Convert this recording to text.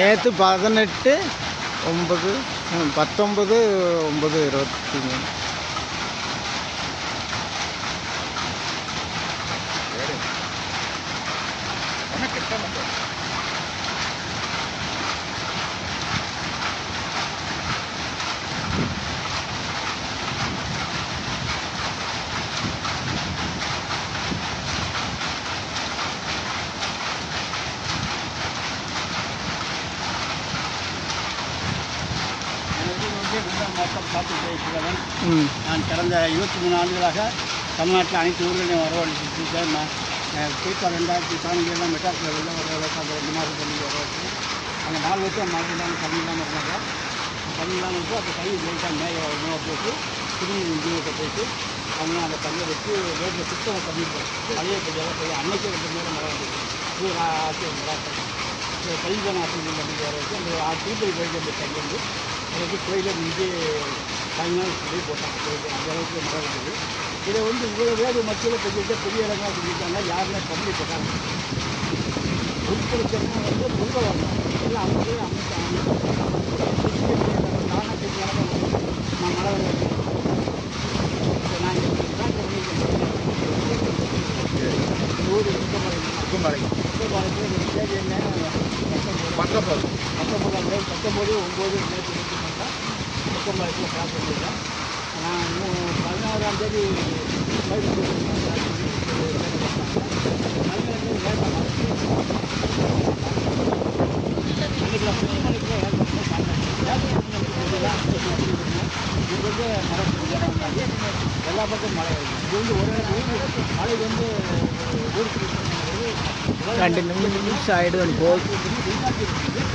நேற்று பதினெட்டு ஒம்பது ம், பத்தொம்பது ஒம்பது இருபத்தி மூணு ம் நான் கடந்த இருபத்தி மூணு ஆண்டுகளாக தமிழ்நாட்டில் அனைத்து ஊர்களிலும் வரவழைச்சிட்டு நான் குறிப்பாக ரெண்டாயிரத்தி பதினஞ்சுலாம் மெட்ராஸில் வெளில வர அளவுக்கு அந்த ரெண்டு மாதம் பண்ணி வர வச்சு அந்த நாலு வருஷம் மழை இல்லாமல் தண்ணி இல்லாமல் இருந்தாங்க தண்ணி இல்லாமல் இருந்து அந்த கை லைட்டாக மேய உணவை போட்டு திரும்பி உத்தியோகத்தை போட்டு அவங்க அந்த தண்ணியை வச்சு ரோட்டில் சுத்தமாக பண்ணியிருக்கோம் பழைய பெய்யாத பெய்ய அன்னைக்கே ரெண்டு நேரம் மழை வந்துச்சு இது ஆட்சி மழை கல்வியான ஆசிரியர் பண்ணி வர வச்சு அந்த திருப்பதி கோயில் அந்த தண்ணி வந்து அதுக்கு கோயிலை மிஞ்சி சாயங்காலம் சொல்லி போட்டாங்க கோயில் அந்த அளவுக்கு மழை வந்தது இதை வந்து இவ்வளோ வேறு மத்தியில் பெரிய பெரிய இடங்களாக செஞ்சுருக்காங்க யாருமே பண்ணி போட்டாங்க உட்படுத்தணும் வந்து பொங்கல் வரணும் எல்லாம் அவங்க அமைச்சு நானாக செஞ்சாலும் நான் மழை வந்து நான் ஊர் சுத்தமலை கும்பலை சுத்தமலைக்கு தேதி என்ன பத்தொம்பது பத்தொம்பதாம் தேதி பத்தொம்பது ஒம்பது நேற்று நேற்று பண்ணால் பத்தொம்பதாயிரத்தில் கிளாஸ் பண்ணியிருக்கேன் நான் இன்னும் பதினாறாம் தேதி எல்லா பக்கம் மழை இது வந்து ஒரு மழை வந்து ஊருக்கு ரெண்டு நிமிஷம் ஆகிடுது போகுது